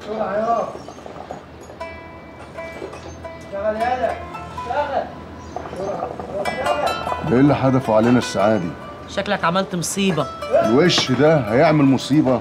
بسرعة يا اشتغل يالا اشتغل ده ايه اللي حدفوا علينا الساعة دي؟ شكلك عملت مصيبة الوش ده هيعمل مصيبة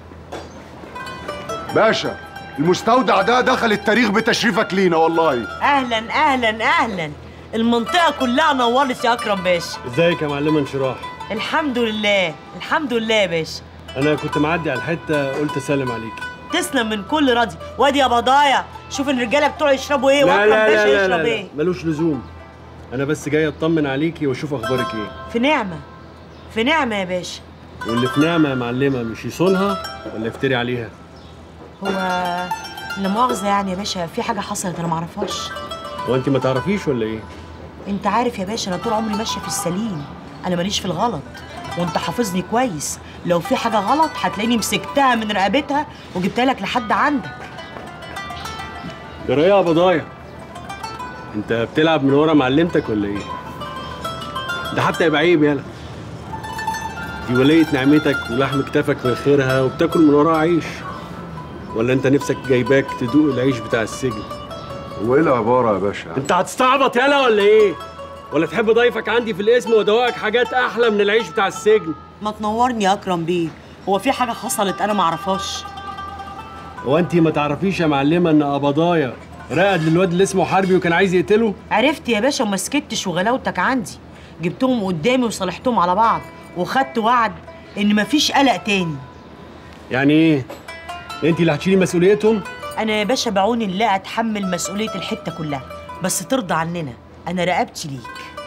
باشا المستودع ده دخل التاريخ بتشريفك لينا والله أهلا أهلا أهلا المنطقة كلها نورت يا أكرم باشا ازيك يا معلمه انشراح الحمد لله الحمد لله يا باشا انا كنت معدي على الحته قلت اسلم عليكي تسلم من كل راضي وادي يا بضايا شوف الرجالة بتوع يشربوا إيه لا وأكرم لا باشا لا لا, يشرب لا, لا إيه ملوش لزوم انا بس جاي اطمن عليكي واشوف اخبارك ايه في نعمة في نعمة يا باشا واللي في نعمه يا معلمه مش يصونها ولا يفتري عليها هو لا مؤاخذة يعني يا باشا في حاجة حصلت أنا معرفهاش هو انت ما تعرفيش ولا ايه أنت عارف يا باشا أنا طول عمري ماشية في السليم أنا ماليش في الغلط وأنت حافظني كويس لو في حاجة غلط هتلاقيني مسكتها من رقبتها وجبتها لك لحد عندك جرايه يا بضايا انت بتلعب من ورا معلمتك ولا ايه ده حتى يبقى عيب يالا دي ولية نعمتك ولحم كتافك من خيرها وبتاكل من وراها عيش ولا انت نفسك جايباك تدوق العيش بتاع السجن وايه العبارة يا باشا؟ انت هتستعبط يالا ولا ايه ولا تحب ضيفك عندي في الاسم وادوقك حاجات احلى من العيش بتاع السجن ما تنورني يا أكرم بيه هو في حاجة حصلت أنا معرفهاش هو انت ما تعرفيش يا معلمه ان قبضايا رقد للواد اللي اسمه حربي وكان عايز يقتله عرفت يا باشا وما سكتش وغلاوتك عندي جبتهم قدامي وصالحتهم على بعض وخدت وعد ان مفيش قلق تاني يعني ايه انت اللي هتشيلي مسؤوليتهم انا يا باشا بعون الله اتحمل مسؤوليه الحته كلها بس ترضى عننا انا رقبتي ليك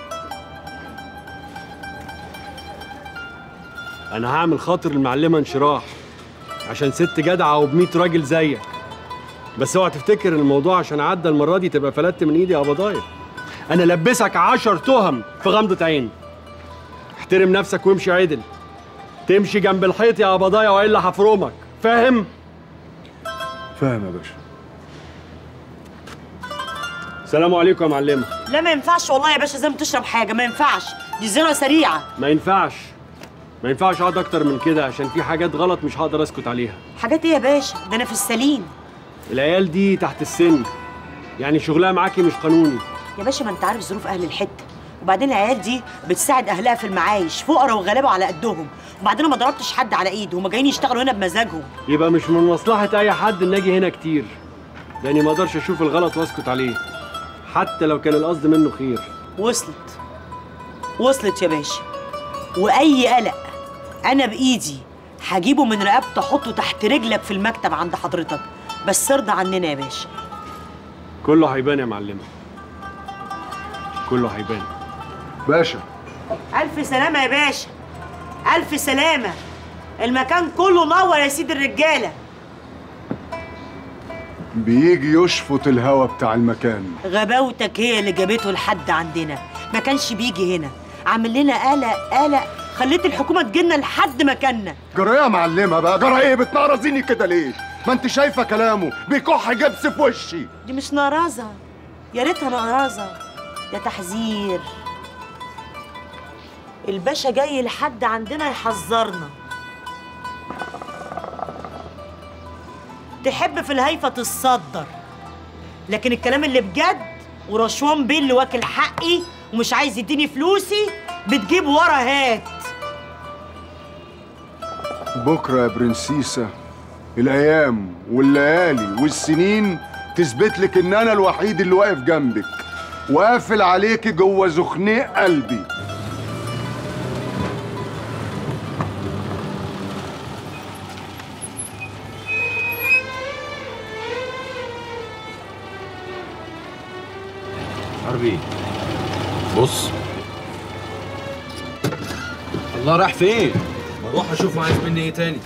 انا هعمل خاطر المعلمه انشراح عشان ست جدعه وب راجل زيك بس اوعى تفتكر ان الموضوع عشان عدى المره دي تبقى فلتت من ايدي يا قبضايا انا لبسك عشر تهم في غمضه عين احترم نفسك وامشي عدل تمشي جنب الحيط يا قبضايا والا هفرمك فاهم فاهم يا باشا سلام عليكم يا معلمه لا ما ينفعش والله يا باشا زي ما تشرب حاجه ما ينفعش دي زنا سريعه ما ينفعش ما ينفعش اقعد اكتر من كده عشان في حاجات غلط مش هقدر اسكت عليها حاجات ايه يا باشا ده انا في السليم العيال دي تحت السن يعني شغلها معاكي مش قانوني يا باشا ما انت عارف ظروف اهل الحته وبعدين العيال دي بتساعد اهلها في المعايش فقراء وغلابه على قدهم وبعدين أنا ما ضربتش حد على ايد هما جايين يشتغلوا هنا بمزاجهم يبقى مش من مصلحة أي حد إن أجي هنا كتير لأني ما أقدرش أشوف الغلط وأسكت عليه حتى لو كان القصد منه خير وصلت وصلت يا باشا واي قلق انا بايدي هجيبه من رقبته احطه تحت رجلك في المكتب عند حضرتك بس ارضى عننا يا باشا كله هيبان يا معلمة كله هيبان باشا الف سلامه يا باشا الف سلامه المكان كله نور يا سيد الرجاله بيجي يشفط الهوا بتاع المكان غباوتك هي اللي جابته لحد عندنا ما كانش بيجي هنا عامل لنا قلق قلق خليت الحكومه تجينا لحد مكاننا جرايه يا معلمة بقى جرايه ايه بتنقرزيني كده ليه؟ ما انت شايفة كلامه بيكح جبس في وشي دي مش نرازة يا ريتها نقرازة ده تحذير الباشا جاي لحد عندنا يحذرنا تحب في الهيفة تتصدر لكن الكلام اللي بجد ورشوان بيه اللي واكل حقي ومش عايز يديني فلوسي بتجيب ورا هات بكرة يا برنسيسة الأيام والليالي والسنين تثبت لك إن أنا الوحيد اللي واقف جنبك وقافل عليكي جوه زخنيق قلبي حربي بص الله راح فين؟ بروح اشوف عايز مني ايه تاني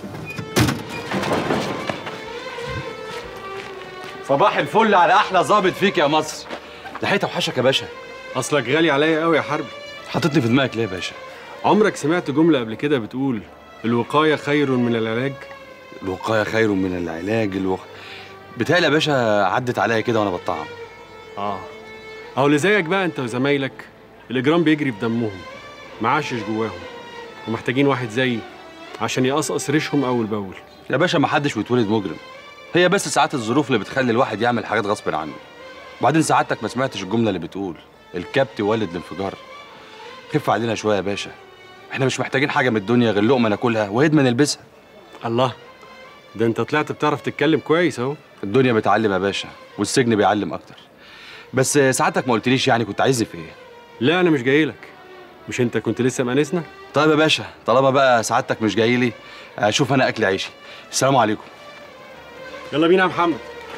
صباح الفل على احلى ظابط فيك يا مصر لحقت اوحشك يا باشا أصلك غالي عليا قوي يا حربي حطيتني في دماغك ليه يا باشا عمرك سمعت جملة قبل كده بتقول الوقاية خير من العلاج الوقايه خير من العلاج الوق... بتهيألي يا باشا عدت عليا كده وانا بطعم آه أهو اللي زيك بقى أنت وزمايلك الإجرام بيجري في دمهم معاشش جواهم ومحتاجين واحد زيي عشان يقصقص ريشهم أول بأول يا باشا ما حدش بيتولد مجرم هي بس ساعات الظروف اللي بتخلي الواحد يعمل حاجات غصب عنه وبعدين سعادتك ما سمعتش الجمله اللي بتقول الكبت والد الانفجار خف علينا شويه يا باشا احنا مش محتاجين حاجه من الدنيا غير لقمه ناكلها وهدمه نلبسها الله ده انت طلعت بتعرف تتكلم كويس اهو الدنيا بتعلم يا باشا والسجن بيعلم اكتر بس ساعتك ما قلتليش يعني كنت عايزني في ايه لا انا مش جاي لك مش انت كنت لسه مانسنا طيب يا باشا طالما بقى سعادتك مش جاي لي اشوف انا اكل عيشي السلام عليكم يلا بينا يا محمد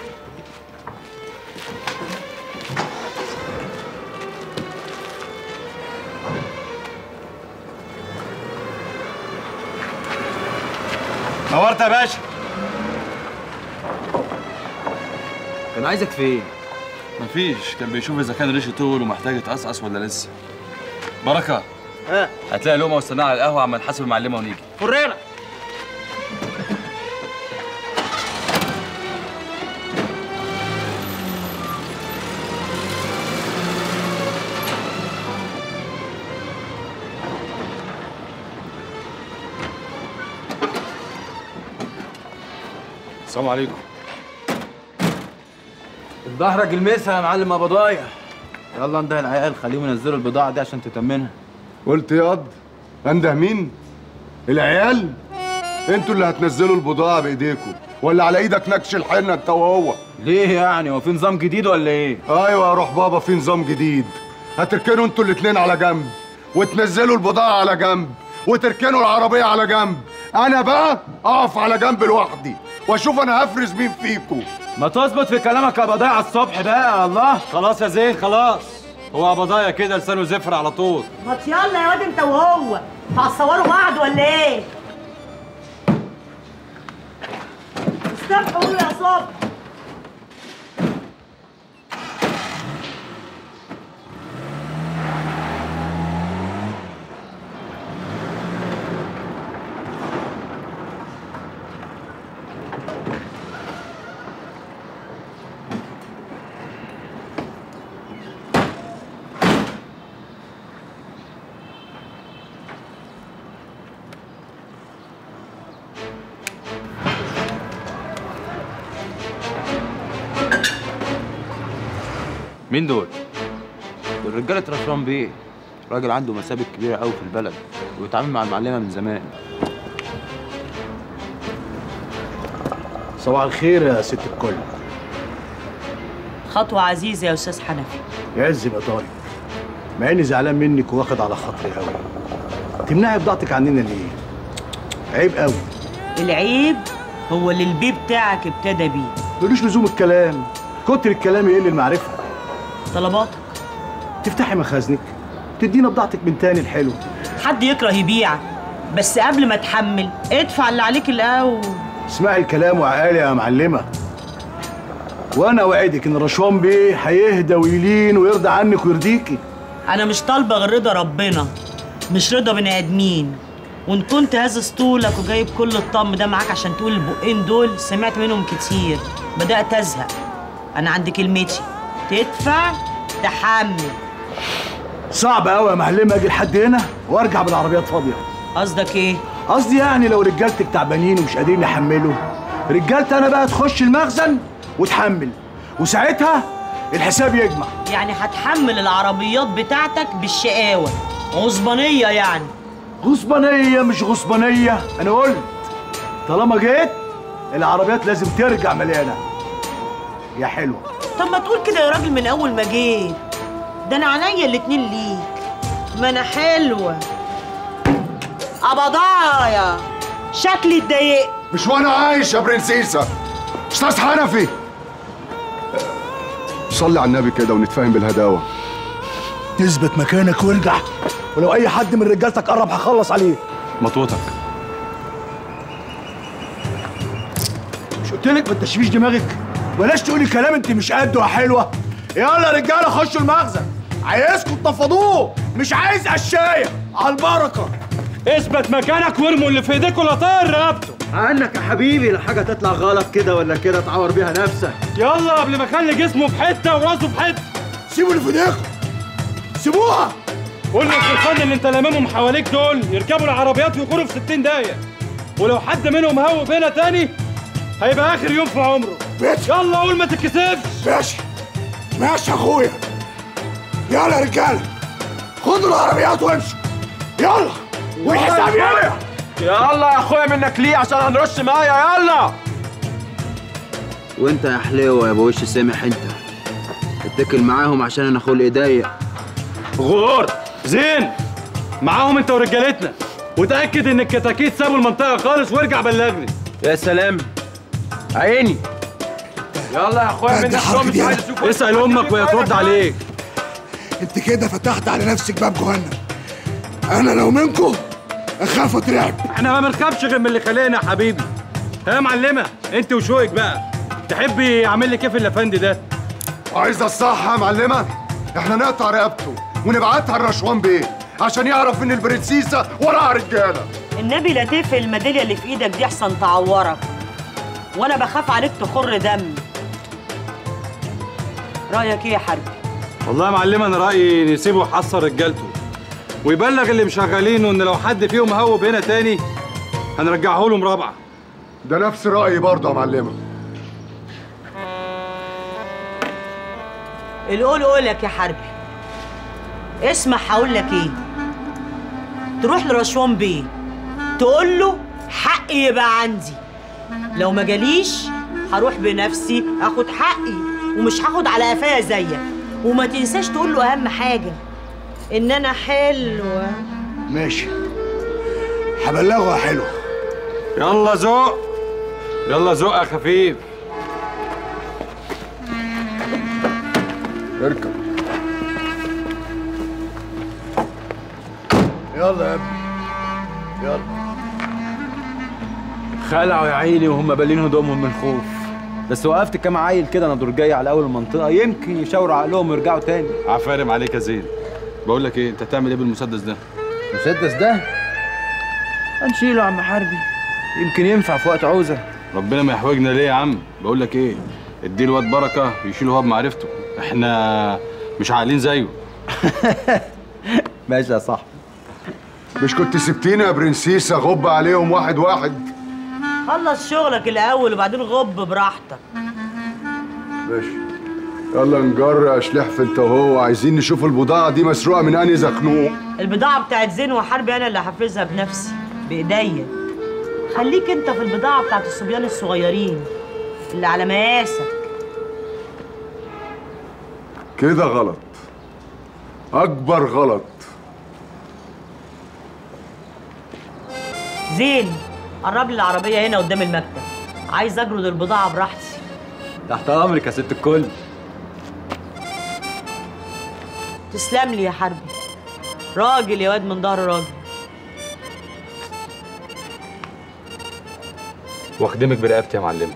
نورت يا باشا كان عايزك في ايه؟ مفيش كان بيشوف اذا كان ريشه طول ومحتاج يتقصقص ولا لسه بركه ها هتلاقي لقمه واستناها على القهوه عما نحاسب المعلمه ونيجي فرينا السلام عليكم ظهرك المسها يا معلم ابو ضايع يلا انده العيال خليهم ينزلوا البضاعه دي عشان تتمنها قلت ياض انده مين العيال انتوا اللي هتنزلوا البضاعه بايديكم ولا على ايدك نكش الحنه انت وهو ليه يعني هو في نظام جديد ولا ايه؟ ايوه يا روح بابا في نظام جديد هتركنوا انتوا الاتنين على جنب وتنزلوا البضاعه على جنب وتركنوا العربيه على جنب انا بقى اقف على جنب لوحدي واشوف انا هفرز مين فيكم ما تظبط في كلامك يا ابو ضايع على الصبح بقى يا الله خلاص يا زين خلاص هو ابضايا كده لسانه زفر على طول ما يلا يا واد انت وهو هتصوروا بعض ولا ايه؟ استفتحوا قولوا يا صبح مين دول دول رجاله رشوان بيه راجل عنده مسابق كبيره قوي في البلد وبيتعامل مع المعلمه من زمان صباح الخير يا ست الكل خطوة عزيزة يا أستاذ حنفي يعز يبقى طارق مع اني زعلان منك واخد على خاطري قوي تمنعي بضاعتك عننا ليه عيب قوي العيب هو اللي البي بتاعك ابتدى بيه ملوش لزوم الكلام كتر الكلام يقل المعرفه طلباتك تفتحي مخازنك تدينا بضاعتك من تاني الحلو حد يكره يبيع بس قبل ما تحمل ادفع اللي عليك الأول اسمعي الكلام وعقالي يا معلمه وانا وعدك ان رشوان بيه هيهدى ويلين ويرضى عنك ويرضيكي أنا مش طالبة غير رضا ربنا مش رضا بني آدمين وإن كنت هازز طولك وجايب كل الطم ده معاك عشان تقول البقين دول سمعت منهم كتير بدأت أزهق أنا عندي كلمتي تدفع تحمل صعب قوي يا معلمه اجي لحد هنا وارجع بالعربيات فاضيه قصدك إيه؟ قصدي يعني لو رجالتك تعبانين ومش قادرين يحملوا رجالتي انا بقى تخش المخزن وتحمل وساعتها الحساب يجمع يعني هتحمل العربيات بتاعتك بالشقاوة غصبانية يعني غصبانية مش غصبانية أنا قلت طالما جيت العربيات لازم ترجع مليانة يا حلوة طب ما تقول كده يا راجل من أول ما جيت ده أنا عينيا الاتنين ليك ما أنا حلوة أبضايا شكلي اتضايقت مش وانا عايش يا برنسيسة استاذ حنفي صلي على النبي كده ونتفاهم بالهداوه تثبت مكانك وارجع ولو أي حد من رجالتك قرب هخلص عليه مطوتك مش قلت لك ما تشويش دماغك بلاش تقولي كلام انت مش قده يا حلوة يلا يا رجالة خشوا المخزن عايزكم تنفضوه مش عايز قشاية على البركة اثبت مكانك وارموا اللي في ايديك ولا طاير رقبته عنك يا حبيبي لا حاجه تطلع غلط كده ولا كده تعور بيها نفسك يلا قبل ما اخلي جسمه في حته وراسه في حته سيبوا اللي في ايديكم سيبوها قول للفرسان اللي انت لاممهم حواليك دول يركبوا العربيات ويغوروا في 60 دقيقه ولو حد منهم هوب هنا تاني هيبقى اخر يوم في عمره ماشي يلا قول ما تتكسفش ماشي ماشي يا اخويا يلا يا رجاله خدوا العربيات وامشوا يلا والحساب يلا يلا يا اخويا منك ليه عشان هنرش ميه يلا وانت يا حليوه يا ابو وش سامح انت اتكل معاهم عشان انا خلقي ضيق غور زين معاهم انت ورجالتنا وتاكد ان الكتاكيت سابوا المنطقه خالص وارجع بلغني يا سلام عيني يلا يا اخويا منك الحركة ليه مش دي عايز أنا. اشوف اسال امك وهي ترد عليك انت كده فتحت على نفسك باب جهنم انا لو منكم اخاف اترعب احنا ما بنخافش غير من اللي خلقنا يا حبيبي ها يا معلمه انت وشوقك بقى تحبي اعمل لك ايه في الافندي ده عايز الصح يا معلمه احنا نقطع رقبته ونبعتها الرشوان بيه عشان يعرف ان البرنسيسه وراها رجاله النبي لا تقفل الميداليه اللي في ايدك دي احسن تعورك وانا بخاف عليك تخر دم رايك ايه يا حربي والله يا معلمه انا رايي نسيبه يحصر رجالته ويبلغ اللي مشغلينه ان لو حد فيهم هوب هنا تاني هنرجعه لهم رابعه ده نفس رايي برضه يا معلمه القول قولك يا حربي اسمع هقول لك ايه تروح لرشوان بيه تقول له حقي يبقى عندي لو ما جاليش هروح بنفسي اخد حقي ومش هاخد على قفايا زيك وما تنساش تقول له اهم حاجه ان انا حلوه ماشي هبلغه يا حلو يلا زق يلا زق يا خفيف اركب يلا يا ابني يلا خلعوا يا عيني وهم بالين هدومهم من الخوف بس وقفت كام عيل كده انا دور جاي على اول المنطقه يمكن يشاوروا عقلهم ويرجعوا تاني عفارم عليك يا زين بقول لك ايه انت هتعمل ايه بالمسدس ده المسدس ده هنشيله يا عم حربي يمكن ينفع في وقت عوزه ربنا ما يحوجنا ليه يا عم بقول لك ايه ادي الواد بركه يشيل هو بمعرفته احنا مش عاقلين زيه ماشي يا صاحبي مش كنت سبتينا يا برنسيسه غب عليهم واحد واحد خلص شغلك الاول وبعدين غب براحتك ماشي يلا نجر اشلحف انت وهو عايزين نشوف البضاعه دي مسروقه من انهي زخنوق البضاعه بتاعت زين وحربي انا اللي هحفظها بنفسي بايديا خليك انت في البضاعه بتاعت الصبيان الصغيرين اللي على مقاسك كده غلط اكبر غلط زين قرب لي العربيه هنا قدام المكتب عايز اجرد البضاعه براحتي تحت امرك يا ست الكل تسلم لي يا حربي راجل يا واد من ظهر راجل واخدمك برقبتي يا معلمه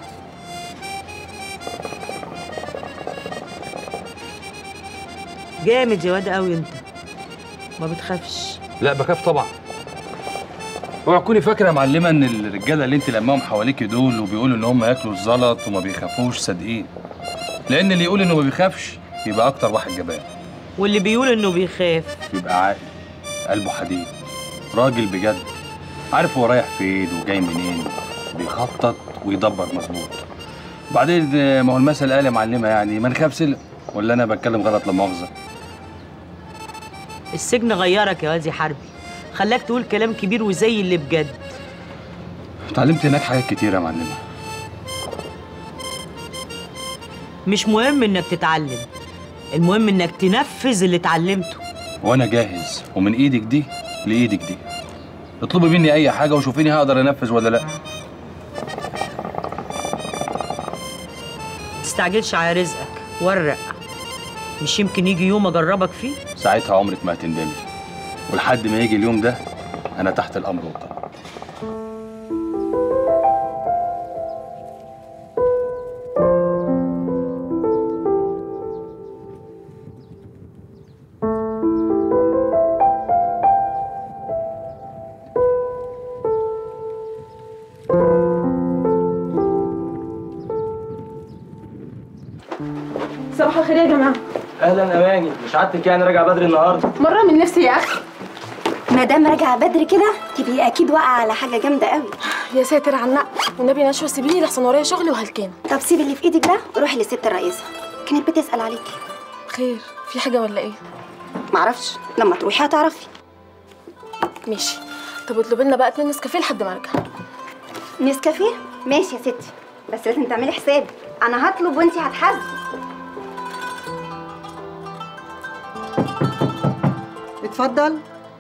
جامد يا واد قوي انت ما بتخافش لا بخاف طبعا اوعى تكوني فاكره يا معلمه ان الرجاله اللي انت لماهم حواليكي دول وبيقولوا ان هم ياكلوا الزلط وما بيخافوش صادقين لان اللي يقول انه ما بيخافش يبقى اكتر واحد جبان واللي بيقول انه بيخاف يبقى عاقل قلبه حديد راجل بجد عارف هو رايح فين وجاي منين بيخطط ويدبر مظبوط وبعدين آه، ما هو المثل قال يا معلمه يعني ما نخاف سلم ولا انا بتكلم غلط لا مؤاخذه السجن غيرك يا واد يا حربي خلاك تقول كلام كبير وزي اللي بجد اتعلمت هناك حاجات كتير يا معلمه مش مهم انك تتعلم المهم انك تنفذ اللي اتعلمته وانا جاهز ومن ايدك دي لايدك دي اطلبي مني اي حاجه وشوفيني هقدر انفذ ولا لا تستعجلش على رزقك ورق مش يمكن يجي يوم اجربك فيه ساعتها عمرك ما هتندمي ولحد ما يجي اليوم ده انا تحت الامر والطلب صباح الخير يا جماعه اهلا اماني مش عادتك يعني راجع بدري النهارده مره من نفسي يا اخي ما دام راجعه بدري كده تبقي اكيد واقعه على حاجه جامده قوي يا ساتر على النق والنبي نشوى سيبيني لحسن ورايا شغل وهلكانه طب سيبي اللي في ايدك ده وروحي للست الرئيسه كانت بتسال عليكي خير في حاجه ولا ايه معرفش لما تروحي هتعرفي ماشي طب اطلبي لنا بقى اتنين نسكافيه لحد ما ارجع نسكافيه ماشي يا ستي بس لازم تعملي حساب انا هطلب وانتي هتحاسبي اتفضل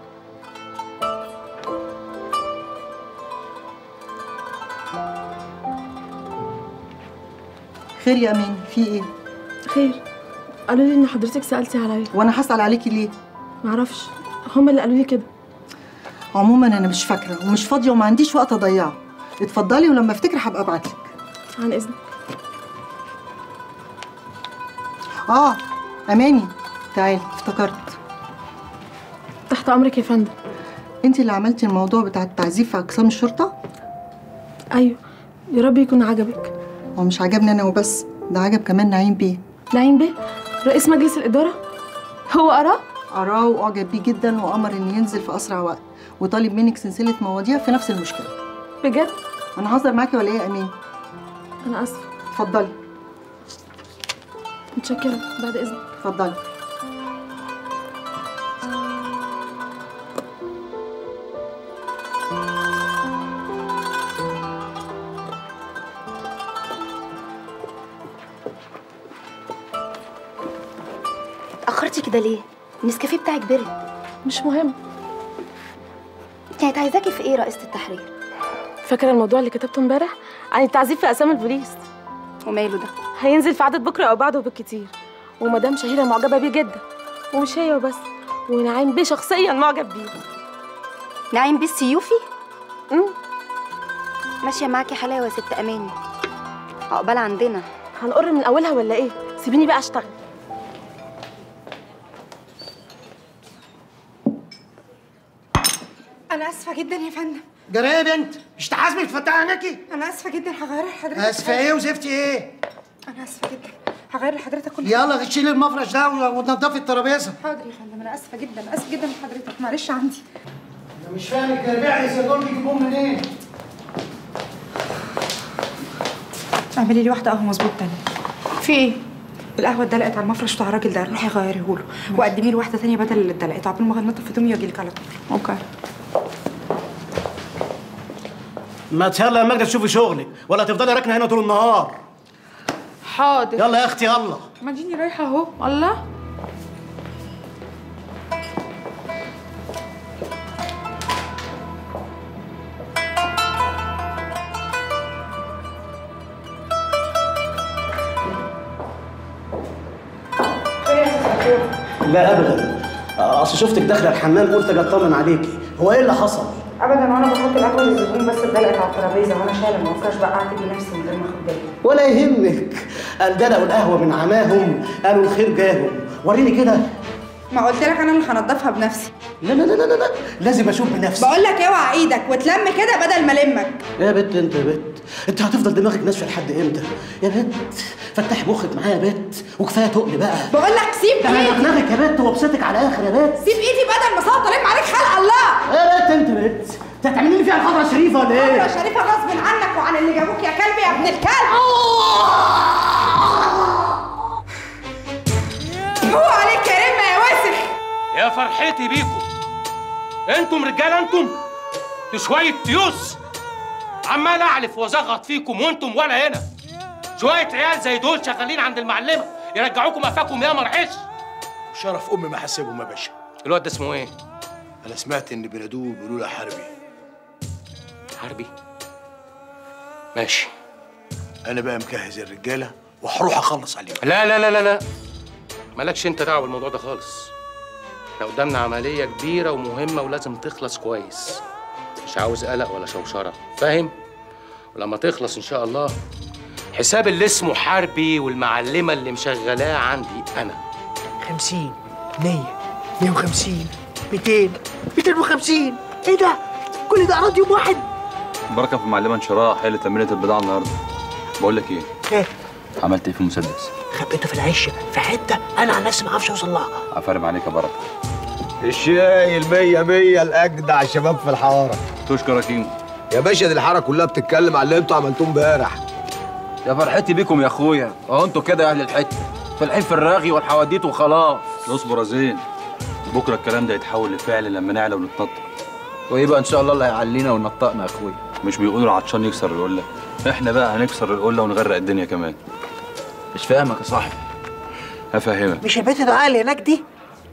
خير يا امين في ايه خير قالوا لي ان حضرتك سالتي عليا وانا هسال عليكي ليه معرفش هما اللي قالوا لي كده عموما انا مش فاكره ومش فاضيه وما عنديش وقت اضيعه اتفضلي ولما افتكر هبقى ابعتلك عن اذنك اه اماني تعالي افتكرت تحت امرك يا فندم انت اللي عملتي الموضوع بتاع التعذيب في اقسام الشرطه ايوه يا رب يكون عجبك هو مش عجبني انا وبس ده عجب كمان نعيم بيه نعيم بيه رئيس مجلس الاداره هو قراه قراه واعجب بيه جدا وامر ان ينزل في اسرع وقت وطالب منك سلسله مواضيع في نفس المشكله بجد انا هزر معاكي ولا ايه يا امين انا اسفه اتفضلي متشكره بعد اذنك اتفضلي اتاخرتي كده ليه النسكافيه بتاعك برد مش مهم كانت عايزاكي في ايه رئيسه التحرير فاكره الموضوع اللي كتبته امبارح عن التعذيب في اقسام البوليس وماله ده هينزل في عدد بكره او بعده بالكتير ومدام شهيره معجبه بيه جدا ومش هي وبس ونعيم بيه شخصيا معجب بيه نعيم بيه السيوفي امم ماشيه معاكي حلاوه يا ست اماني عقبال عندنا هنقر من اولها ولا ايه سيبيني بقى اشتغل انا اسفه جدا يا فندم جرى ايه يا بنت مش تحاسبي تفتحي عينيكي انا اسفه جدا هغير لحضرتك اسفه ايه وزفتي ايه انا اسفه جدا هغير لحضرتك كل يلا شيلي المفرش ده وتنضفي الترابيزه حاضر يا فندم انا اسفه جدا اسفه جدا لحضرتك معلش عندي انا مش فاهم الجربيع يا دول بيجيبوهم منين اعملي لي واحده قهوه مظبوط تاني في ايه القهوه اتدلقت على المفرش بتاع الراجل ده روحي غيريه له وقدمي له واحده ثانيه بدل اللي اتدلقت عقبال ما انضف هدومي واجي لك على طول اوكي ما يلا يا ماجدة تشوفي شغلك ولا تفضلي راكنه هنا طول النهار حاضر يلا يا اختي يلا ما اديني رايحه اهو الله لا ابدا اصل شفتك داخله الحمام قلت اجي اطمن عليكي هو ايه اللي حصل ابدا وانا بحط القهوه للزبون بس اتدلقت على الترابيزه وانا شايله المفرش بقعت بيه نفسي من غير ما اخد بالي ولا يهمك قال دلقوا القهوه من عماهم قالوا الخير جاهم وريني كده ما قلت لك انا اللي هنضفها بنفسي لا لا لا لا لا لازم اشوف بنفسي بقول لك اوعى ايدك وتلم كده بدل ما المك يا بت انت يا بت انت هتفضل دماغك ناشفه لحد امتى يا بت فتحي مخك معايا يا بت وكفايه تقل بقى بقول لك سيب ده انا ايدي دماغك يا بت وبسطك على الاخر يا بت سيب ايدي بدل ما صوت الم عليك خلق الله يا بت انت يا بت انت هتعملي لي فيها الحضره الشريفه ولا يا ايه؟ شريفه غصب عنك وعن اللي جابوك يا كلب يا ابن الكلب هو عليك يا رمه يا وسخ يا فرحتي بيكم انتم رجاله انتم دي شويه تيوس عمال اعلف وازغط فيكم وانتم ولا هنا شويه عيال زي دول شغالين عند المعلمه يرجعوكم قفاكم يا مرعش شرف امي ما حسبهم يا باشا الواد ده اسمه ايه انا سمعت ان بلادوه بيقولوا له حربي حربي ماشي انا بقى مجهز الرجاله وهروح اخلص عليهم لا لا لا لا لا مالكش انت دعوه بالموضوع ده خالص احنا قدامنا عمليه كبيره ومهمه ولازم تخلص كويس مش عاوز قلق ولا شوشره فاهم ولما تخلص ان شاء الله حساب اللي اسمه حربي والمعلمه اللي مشغلاه عندي انا 50 100 150 200 250 ايه ده؟ كل ده عرض يوم واحد بركه في معلمه انشراح هي اللي تمرينت البضاعه النهارده بقول لك ايه ايه عملت ايه في المسدس خبيته في العشه في حته انا عن نفسي ما اعرفش اوصل لها عفارم عليك يا بركه الشاي المية مية الأجدع شباب في الحارة تشكر يا كيمو يا باشا دي الحاره كلها بتتكلم على اللي انتوا عملتوه امبارح يا فرحتي بيكم يا اخويا اهو انتوا كده يا اهل الحته فالحين في الرغي والحواديت وخلاص اصبر يا زين بكره الكلام ده يتحول لفعل لما نعلى ونتنطط وايه بقى ان شاء الله اللي هيعلينا وينطقنا يا اخويا مش بيقولوا العطشان يكسر القله احنا بقى هنكسر القله ونغرق الدنيا كمان مش فاهمك يا صاحبي هفهمك مش البيت دعاء اللي هناك دي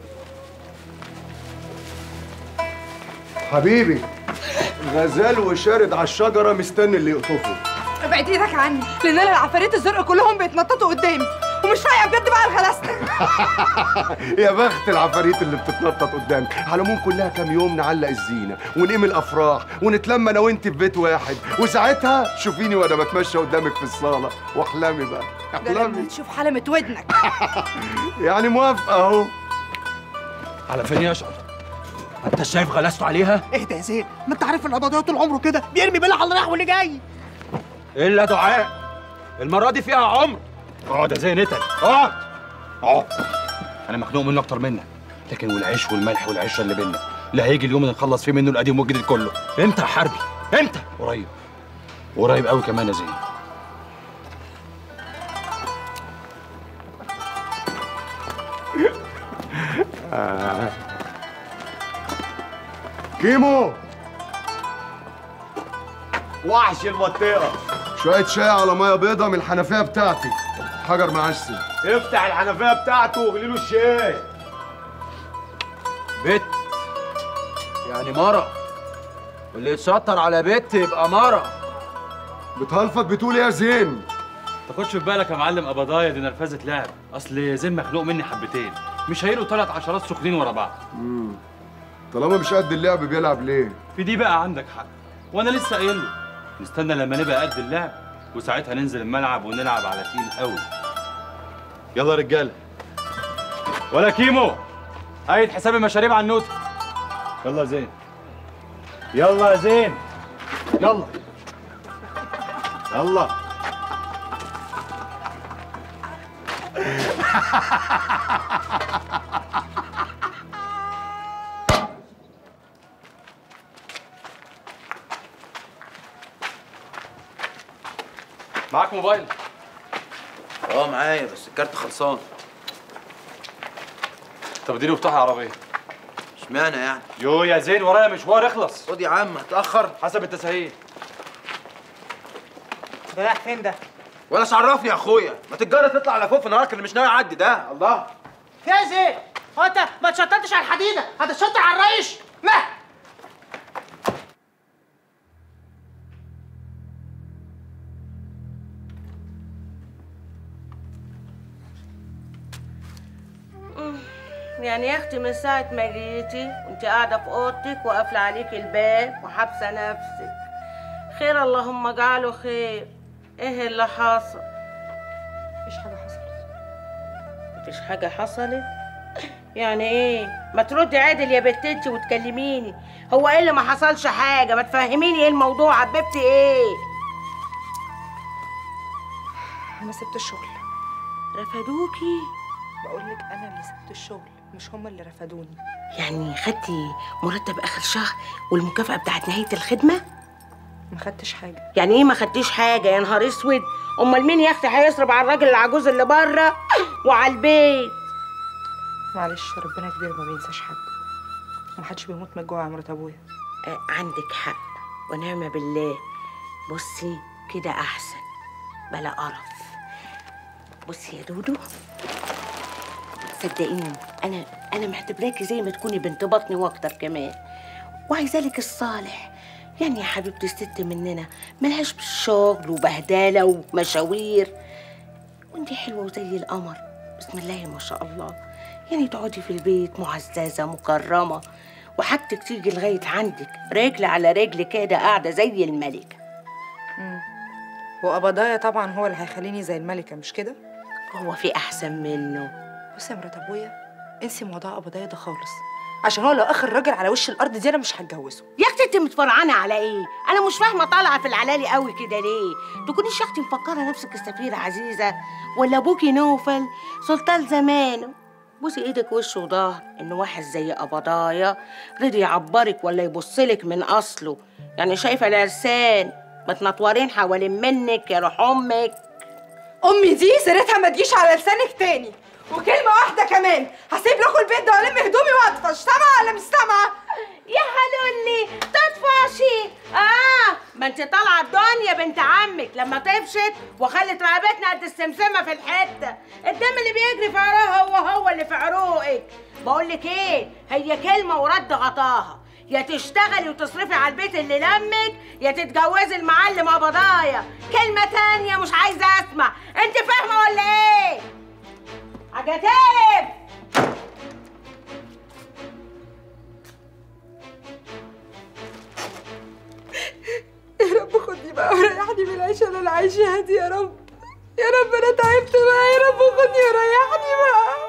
حبيبي غزال وشارد على الشجره مستني اللي يقطفه ابعد ايدك عني لان انا العفاريت الزرق كلهم بيتنططوا قدامي ومش فايقه بجد بقى الغلاسه يا بخت العفاريت اللي بتتنطط قدامك على العموم كلها كام يوم نعلق الزينه ونقيم الافراح ونتلم انا وانت في بيت واحد وساعتها شوفيني وانا بتمشى قدامك في الصاله واحلامي بقى ده لما احلامي تشوف حلمة ودنك يعني موافقه اهو على فين يشعر انت شايف غلاسته عليها اهدى يا زين ما انت عارف ان القبضيه طول عمره كده بيرمي بلا على اللي رايح واللي جاي الا دعاء المره دي فيها عمر اقعد يا زين اتقل اقعد اقعد انا مخنوق منه اكتر منك لكن والعيش والملح والعشره اللي بينا اللي هيجي اليوم اللي نخلص فيه منه القديم والجديد كله امتى يا حربي امتى قريب قريب قوي كمان يا زين آه. كيمو وحش المنطقه شويه شاي على ميه بيضه من الحنفيه بتاعتي حجر معسل افتح الحنفيه بتاعته واغلي له الشاي بت يعني مرة واللي يتشطر على بت يبقى مرة بتهلفط بتقول إيه يا زين تاخدش في بالك يا معلم قبضايا دي نرفزه لعب اصل زين مخلوق مني حبتين مش هيلوا ثلاث عشرات سخنين ورا بعض مم. طالما مش قد اللعب بيلعب ليه في دي بقى عندك حق وانا لسه قايل له نستنى لما نبقى قد اللعب وساعتها ننزل الملعب ونلعب على تقيل قوي يلا يا رجاله ولا كيمو هيد حساب المشاريب على النوتة يلا يا زين يلا يا زين يلا يلا معاك موبايل اه معايا بس الكارت خلصان طب اديني مفتاح العربيه اشمعنى يعني يو يا زين ورايا مشوار اخلص خد يا عم هتاخر حسب التسهيل ده رايح فين ده؟ ولا عرفني يا اخويا ما تتجرى تطلع على فوق في نهارك اللي مش ناوي يعدي ده الله في يا زين هو انت ما تشطرتش على الحديده هتشطر على الريش ما يعني يا اختي من ساعة ما جيتي وانت قاعدة في اوضتك وقافلة عليك الباب وحابسة نفسك خير اللهم اجعله خير ايه اللي حصل؟ مفيش حاجة حصلت مفيش حاجة حصلت؟ يعني ايه؟ ما تردي عادل يا بنت انت وتكلميني هو ايه اللي ما حصلش حاجة؟ ما تفهميني ايه الموضوع عببتي ايه؟ أنا سبت الشغل رفدوكي؟ بقول لك أنا اللي سبت الشغل مش هما اللي رفدوني يعني خدتي مرتب اخر شهر والمكافأة بتاعت نهاية الخدمة؟ ما خدتش حاجة يعني ايه ما خدتيش حاجه يا نهار اسود امال مين يا اختي هيصرف على الراجل العجوز اللي بره وعلى البيت معلش ربنا كبير ما بينساش حد ومحدش بيموت من الجوع يا مرات ابويا آه عندك حق ونعم بالله بصي كده احسن بلا قرف بصي يا دودو صدقيني انا انا معتبراكي زي ما تكوني بنت بطني واكتر كمان وعايزالك الصالح يعني يا حبيبتي الست مننا ملهاش بالشغل وبهدله ومشاوير وانتي حلوه وزي القمر بسم الله ما شاء الله يعني تقعدي في البيت معززه مكرمه وحاجتك تيجي لغايه عندك رجل على رجل كده قاعده زي الملكه امم وقبضايا طبعا هو اللي هيخليني زي الملكة مش كده؟ هو في احسن منه بصي يا مرات ابويا انسي موضوع قبضايا ده خالص عشان هو لو اخر راجل على وش الارض دي انا مش هتجوزه يا اختي انت متفرعانه على ايه انا مش فاهمه طالعه في العلالي قوي كده ليه تكونيش يا اختي مفكره نفسك السفيره عزيزه ولا ابوكي نوفل سلطان زمانه بوسي ايدك وش وظهر ان واحد زي قبضايا رضي يعبرك ولا يبصلك من اصله يعني شايفه العرسان متنطورين حوالين منك يا روح امك امي دي سيرتها ما تجيش على لسانك تاني وكلمه واحده كمان هسيب لكم البيت ده والم هدومي واطفش سامعه ولا مش سامعه يا حلولي تطفشي اه ما انت طالعه الدنيا بنت عمك لما طفشت وخلت رقبتنا قد السمسمه في الحته الدم اللي بيجري في عروقها هو هو اللي في عروقك بقول لك ايه هي كلمه ورد غطاها يا تشتغلي وتصرفي على البيت اللي لمك يا تتجوزي المعلم قبضايا كلمه تانية مش عايزه اسمع انت فاهمه ولا ايه عجتاب يا رب خدني بقى وريحني من العيشه اللي انا عايشاها دي يا رب يا رب انا تعبت بقى يا رب خدني وريحني بقى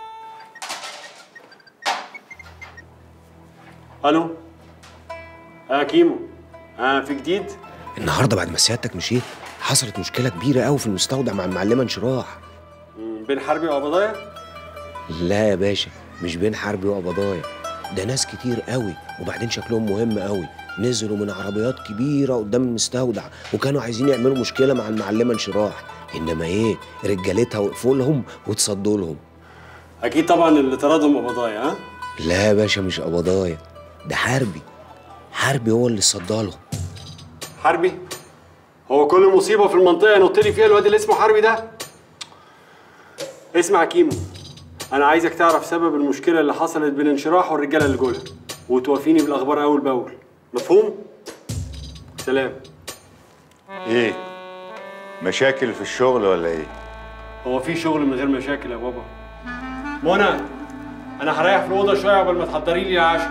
الو اه كيمو اه في جديد النهارده بعد ما سيادتك مشيت حصلت مشكله كبيره قوي في المستودع مع المعلمه انشراح مم، بين حربي وقبضايا لا يا باشا مش بين حربي وقبضايا ده ناس كتير قوي وبعدين شكلهم مهم قوي نزلوا من عربيات كبيره قدام المستودع وكانوا عايزين يعملوا مشكله مع المعلمه انشراح انما ايه رجالتها وقفوا لهم وتصدوا لهم اكيد طبعا اللي طردهم قبضايا ها لا يا باشا مش قبضايا ده حربي حربي هو اللي صداله حربي هو كل مصيبه في المنطقه ينط لي فيها الواد اللي اسمه حربي ده اسمع يا كيمو انا عايزك تعرف سبب المشكله اللي حصلت بين انشراح والرجاله اللي جولها وتوافيني بالاخبار اول باول مفهوم سلام ايه مشاكل في الشغل ولا ايه هو في شغل من غير مشاكل يا بابا منى انا هريح في الاوضه شويه قبل ما تحضري لي العشاء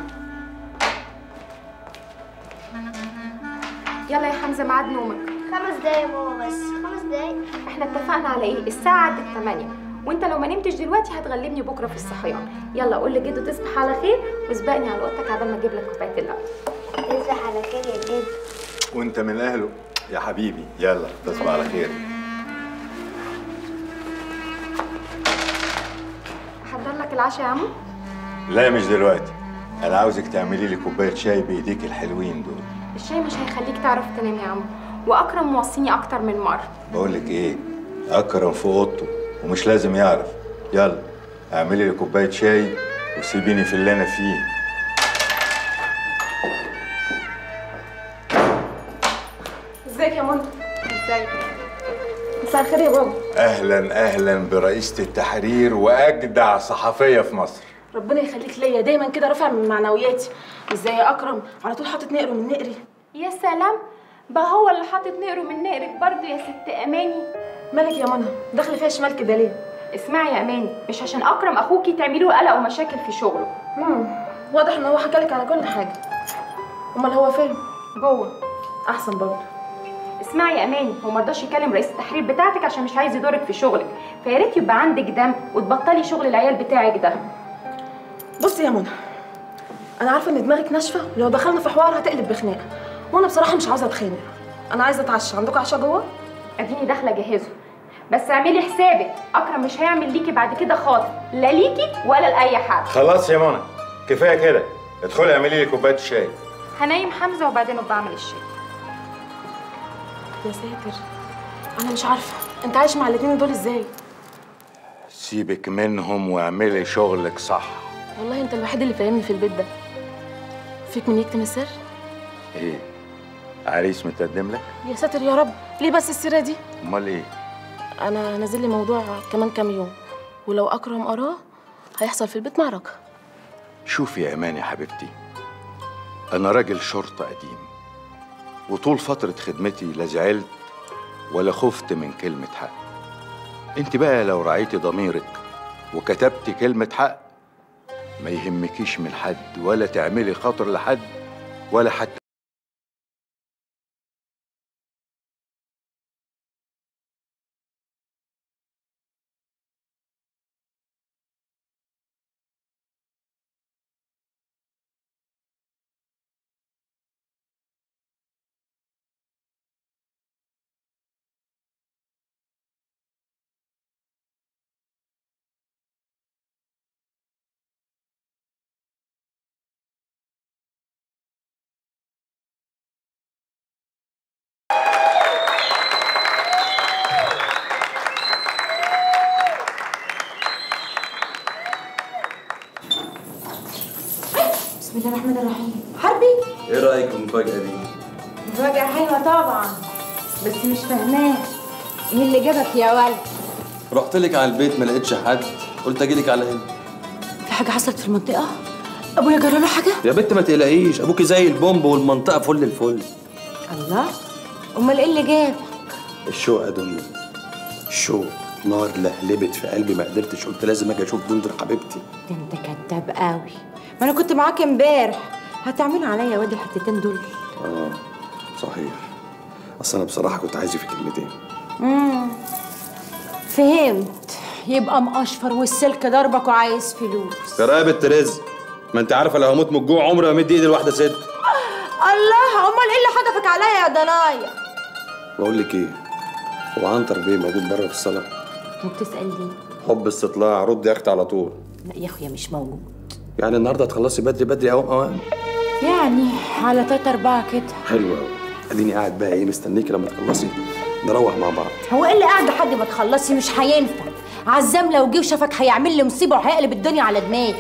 يلا يا حمزه ميعاد نومك خمس دقايق ماما بس خمس دقايق احنا اتفقنا على ايه الساعه عدت 8 وانت لو ما نمتش دلوقتي هتغلبني بكره في الصحيان يلا قول لجدو تصبح على خير واسبقني على اوضتك عبال ما اجيب لك كوبايه القهوه تصبح على خير يا جد وانت من اهله يا حبيبي يلا تصبح على خير احضر لك العشاء يا عمو لا مش دلوقتي انا عاوزك تعملي لي كوبايه شاي بايديك الحلوين دول الشاي مش هيخليك تعرف تنام يا عمو واكرم موصيني اكتر من مره بقول لك ايه اكرم في اوضته ومش لازم يعرف يلا اعملي لي كوبايه شاي وسيبيني في اللي انا فيه ازيك يا منى ازيك مساء الخير يا بابا اهلا اهلا برئيسه التحرير واجدع صحفيه في مصر ربنا يخليك ليا دايما كده رافع من معنوياتي مش زي اكرم على طول حاطط نقره من نقري يا سلام بقى هو اللي حاطط نقره من نقرك برضه يا ست اماني مالك يا منى داخله فيها شمال كده ليه اسمعي يا اماني مش عشان اكرم اخوكي تعملي له قلق ومشاكل في شغله امم واضح ان هو حكالك على كل حاجه امال هو فين جوه احسن برضه اسمعي يا اماني هو مرضاش يكلم رئيس التحرير بتاعتك عشان مش عايز يضرك في شغلك فيا ريت يبقى عندك دم وتبطلي شغل العيال بتاعك ده بصي يا منى انا عارفه ان دماغك ناشفه ولو دخلنا في حوار هتقلب بخناقه وانا بصراحه مش عاوزه اتخانق انا عايزه اتعشى عندكم عشاء جوه اديني داخله اجهزه بس اعملي حسابك اكرم مش هيعمل ليكي بعد كده خاطر لا ليكي ولا لاي حد خلاص يا منى كفايه كده ادخلي اعملي لي كوبايه شاي هنايم حمزه وبعدين ابقى اعمل الشاي يا ساتر انا مش عارفه انت عايش مع الاتنين دول ازاي سيبك منهم واعملي شغلك صح والله انت الوحيد اللي فاهمني في البيت ده فيك من يكتم السر ايه عريس متقدم لك يا ساتر يا رب ليه بس السيره دي امال ايه انا نازل لي موضوع كمان كام يوم ولو اكرم قراه هيحصل في البيت معركه شوفي يا امان يا حبيبتي انا راجل شرطه قديم وطول فتره خدمتي لا زعلت ولا خفت من كلمه حق انت بقى لو رعيتي ضميرك وكتبتي كلمه حق ما يهمكيش من حد ولا تعملي خاطر لحد ولا حتى الله الرحمن الرحيم حربي ايه رايك في المفاجاه دي مفاجأة حلوة طبعا بس مش فاهماه ايه اللي جابك يا ولد رحت لك على البيت ما لقيتش حد قلت اجي لك على هنا في حاجة حصلت في المنطقة ابويا جرى له حاجة يا بنت ما تقلقيش ابوكي زي البومب والمنطقه فل الفل الله امال ايه اللي جاب الشوق يا دنيا الشوق نار لهلبت في قلبي ما قدرتش قلت لازم اجي اشوف دندر حبيبتي ده انت كداب قوي ما انا كنت معاك امبارح هتعملوا عليا يا واد الحتتين دول اه صحيح اصل انا بصراحه كنت عايز في كلمتين امم فهمت يبقى مقشفر والسلك ضربك وعايز فلوس قرابة رزق ما انت عارفه لو هموت من الجوع عمري ما مد ايدي لواحده ست الله امال ايه اللي حدفك عليا يا ضنايا بقول لك ايه هو عنتر بيه موجود بره في الصلاه وبتسال ليه حب استطلاع رد يا اختي على طول لا يا اخويا مش موجود يعني النهارده هتخلصي بدري بدري قوي اوام يعني على تلاتة أربعة كده حلو قوي اديني قاعد بقى ايه مستنيكي لما تخلصي نروح مع بعض هو ايه اللي قاعد لحد ما تخلصي مش هينفع عزام لو جه وشافك هيعمل لي مصيبه وهيقلب الدنيا على دماغي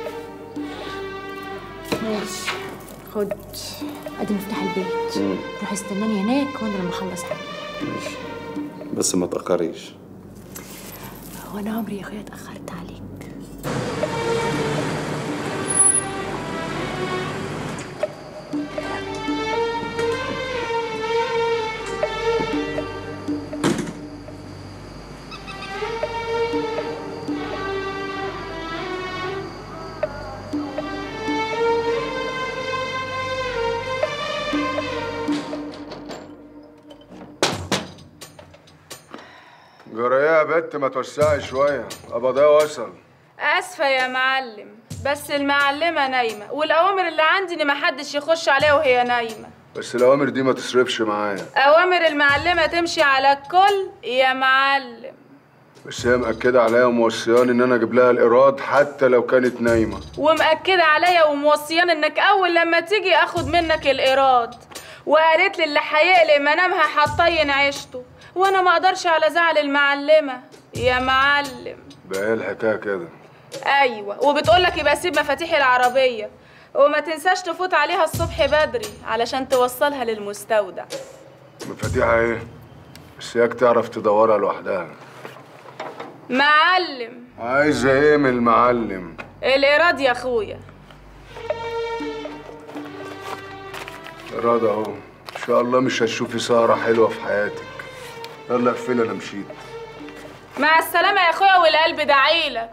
ماشي خد ادي مفتاح البيت مم. روح استناني هناك وانا لما اخلص حاجه ماشي بس ما تاخريش هو انا عمري يا اخويا اتاخرت عليك جرى ايه يا بت ما توسعي شويه قبضيه وصل اسفه يا معلم بس المعلمه نايمه والاوامر اللي عندي ان محدش يخش عليها وهي نايمه بس الاوامر دي ما تصرفش معايا اوامر المعلمه تمشي على الكل يا معلم بس هي مأكدة عليا وموصياني ان انا اجيب لها الايراد حتى لو كانت نايمه ومأكده عليا وموصيان انك اول لما تيجي اخد منك الايراد وقالت لي اللي هيقلق منامها هتطين عيشته وانا ما اقدرش على زعل المعلمه يا معلم بقى هي الحكايه كده ايوه وبتقول لك يبقى سيب مفاتيح العربيه وما تنساش تفوت عليها الصبح بدري علشان توصلها للمستودع مفاتيحها ايه بس هيك تعرف تدورها لوحدها معلم عايزه ايه من المعلم الايراد يا اخويا ايراد اهو ان شاء الله مش هتشوفي سهره حلوه في حياتك يلا اقفل انا مشيت مع السلامه يا اخويا والقلب دعيلك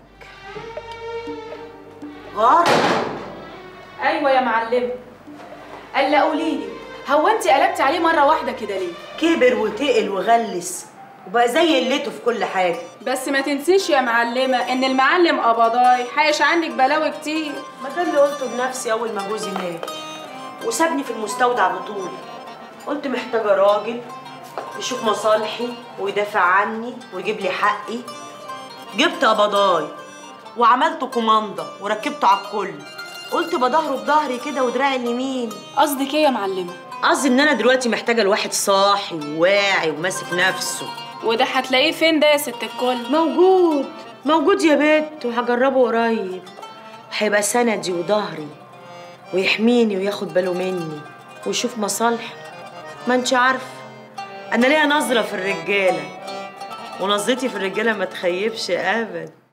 غار ايوه يا معلمه الا قولي لي هو انت قلبتي عليه مره واحده كده ليه كبر وتقل وغلس وبقى زي قلته في كل حاجه بس ما تنسيش يا معلمه ان المعلم قبضاي حايش عندك بلاوي كتير ما ده اللي قلته لنفسي اول ما جوزي مات وسابني في المستودع بطولي قلت محتاجه راجل يشوف مصالحي ويدافع عني ويجيب لي حقي جبت قبضاي وعملته كوماندا وركبته على الكل قلت بظهره بظهري كده ودراعي اليمين قصدك ايه يا معلمه قصدي ان انا دلوقتي محتاجه لواحد صاحي وواعي وماسك نفسه وده هتلاقيه فين ده يا ست الكل موجود موجود يا بت وهجربه قريب هيبقى سندي وظهري ويحميني وياخد باله مني ويشوف مصالحي ما انت عارفه انا ليا نظره في الرجاله ونظرتي في الرجاله ما تخيبش ابدا